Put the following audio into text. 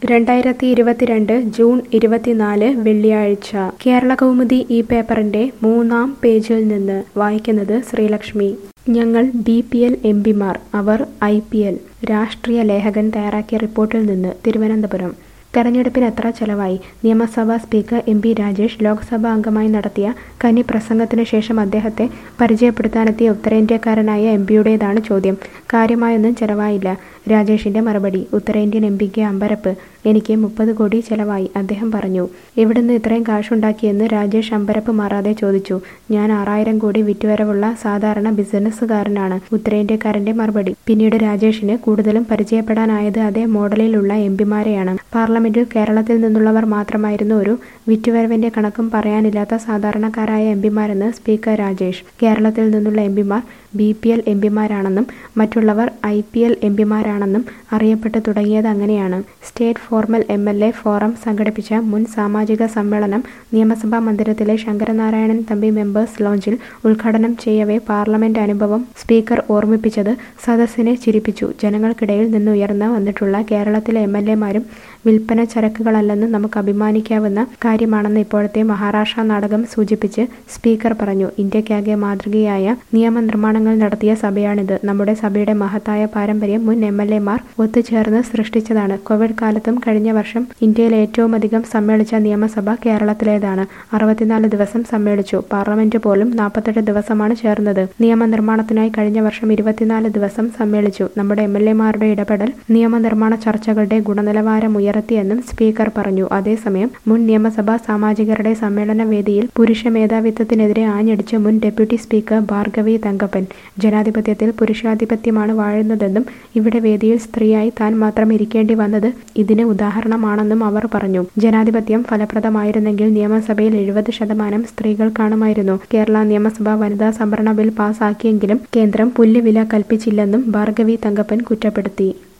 രണ്ടായിരത്തി ഇരുപത്തിരണ്ട് ജൂൺ ഇരുപത്തിനാല് വെള്ളിയാഴ്ച കേരള കൗമുദി ഈ പേപ്പറിന്റെ മൂന്നാം പേജിൽ നിന്ന് വായിക്കുന്നത് ശ്രീലക്ഷ്മി ഞങ്ങൾ ബി പി എൽ എം പിമാർ അവർ ഐ പി എൽ രാഷ്ട്രീയ ലേഖകൻ തയ്യാറാക്കിയ റിപ്പോർട്ടിൽ നിന്ന് തിരുവനന്തപുരം തെരഞ്ഞെടുപ്പിന് എത്ര ചെലവായി നിയമസഭാ speaker M P Rajesh Lok Sabha അംഗമായി നടത്തിയ കന്നി പ്രസംഗത്തിന് ശേഷം അദ്ദേഹത്തെ പരിചയപ്പെടുത്താനെത്തിയ ഉത്തരേന്ത്യക്കാരനായ എം പിയുടേതാണ് ചോദ്യം കാര്യമായൊന്നും ചെലവായില്ല രാജേഷിന്റെ മറുപടി ഉത്തരേന്ത്യൻ എം പിക്ക് അമ്പരപ്പ് എനിക്ക് മുപ്പത് കോടി ചെലവായി അദ്ദേഹം പറഞ്ഞു എവിടുന്ന് ഇത്രയും കാശുണ്ടാക്കിയെന്ന് രാജേഷ് അമ്പരപ്പ് മാറാതെ ചോദിച്ചു ഞാൻ ആറായിരം കോടി വിറ്റുവരവുള്ള സാധാരണ ബിസിനസ്സുകാരനാണ് ഉത്തരേന്ത്യക്കാരന്റെ മറുപടി പിന്നീട് രാജേഷിന് കൂടുതലും പരിചയപ്പെടാനായത് അതേ മോഡലിലുള്ള എം പിമാരെയാണ് പാർലമെന്റിൽ കേരളത്തിൽ നിന്നുള്ളവർ മാത്രമായിരുന്നു ഒരു വിറ്റുവരവിന്റെ കണക്കും പറയാനില്ലാത്ത സാധാരണക്കാരായ എം പിമാരെന്ന് സ്പീക്കർ രാജേഷ് കേരളത്തിൽ നിന്നുള്ള എം പിമാർ ബി പി എൽ എം പിമാരാണെന്നും മറ്റുള്ളവർ ഐ പി എൽ എം പിമാരാണെന്നും അറിയപ്പെട്ടു തുടങ്ങിയത് അങ്ങനെയാണ് state formal M L A forum സംഘടിപ്പിച്ച മുൻ സാമാജിക സമ്മേളനം നിയമസഭാ മന്ദിരത്തിലെ ശങ്കരനാരായണൻ തമ്പി മെമ്പേഴ്സ് ലോഞ്ചിൽ ഉദ്ഘാടനം ചെയ്യവേ പാർലമെന്റ് അനുഭവം സ്പീക്കർ ഓർമ്മിപ്പിച്ചത് സദസ്സിനെ ചിരിപ്പിച്ചു ജനങ്ങൾക്കിടയിൽ നിന്ന് ഉയർന്നു വന്നിട്ടുള്ള കേരളത്തിലെ എം എൽ എമാരും വിൽപ്പന ചരക്കുകളല്ലെന്ന് നമുക്ക് അഭിമാനിക്കാവുന്ന കാര്യമാണെന്ന് ഇപ്പോഴത്തെ മഹാരാഷ്ട്ര നാടകം സൂചിപ്പിച്ച് സ്പീക്കർ പറഞ്ഞു ഇന്ത്യക്കാകെ മാതൃകയായ നിയമനിർമ്മാണങ്ങൾ നടത്തിയ സഭയാണിത് നമ്മുടെ സഭയുടെ മഹത്തായ പാരമ്പര്യം മുൻ എം എൽ എമാർ ഒത്തുചേർന്ന് സൃഷ്ടിച്ചതാണ് കോവിഡ് കാലത്തും കഴിഞ്ഞ വർഷം ഇന്ത്യയിൽ ഏറ്റവും അധികം സമ്മേളിച്ച നിയമസഭ കേരളത്തിലേതാണ് അറുപത്തിനാല് ദിവസം സമ്മേളിച്ചു പാർലമെന്റ് പോലും നാൽപ്പത്തെട്ട് ദിവസമാണ് ചേർന്നത് നിയമനിർമ്മാണത്തിനായി കഴിഞ്ഞ വർഷം ഇരുപത്തിനാല് ദിവസം സമ്മേളിച്ചു നമ്മുടെ എം എൽ എമാരുടെ ഇടപെടൽ നിയമനിർമ്മാണ ചർച്ചകളുടെ ഗുണനിലവാരം ഉയർത്തിയെന്നും സ്പീക്കർ പറഞ്ഞു അതേസമയം മുൻ നിയമസഭാ സാമാജികരുടെ സമ്മേളന വേദിയിൽ പുരുഷ മേധാവിത്വത്തിനെതിരെ ആഞ്ഞടിച്ച് മുൻ ഡെപ്യൂട്ടി സ്പീക്കർ ഭാർഗവി തങ്കപ്പൻ ജനാധിപത്യത്തിൽ പുരുഷാധിപത്യമാണ് വാഴുന്നതെന്നും ഇവിടെ വേദിയിൽ സ്ത്രീയായി താൻ മാത്രം ഇരിക്കേണ്ടി വന്നത് ഇതിന് ഉദാഹരണമാണെന്നും അവർ പറഞ്ഞു ജനാധിപത്യം ഫലപ്രദമായിരുന്നെങ്കിൽ നിയമസഭയിൽ എഴുപത് ശതമാനം സ്ത്രീകൾ കാണുമായിരുന്നു കേരള നിയമസഭ വനിതാ സംവരണ ബിൽ പാസാക്കിയെങ്കിലും കേന്ദ്രം പുല്ലുവില കൽപ്പിച്ചില്ലെന്നും ഭാർഗവി തങ്കപ്പൻ കുറ്റപ്പെടുത്തി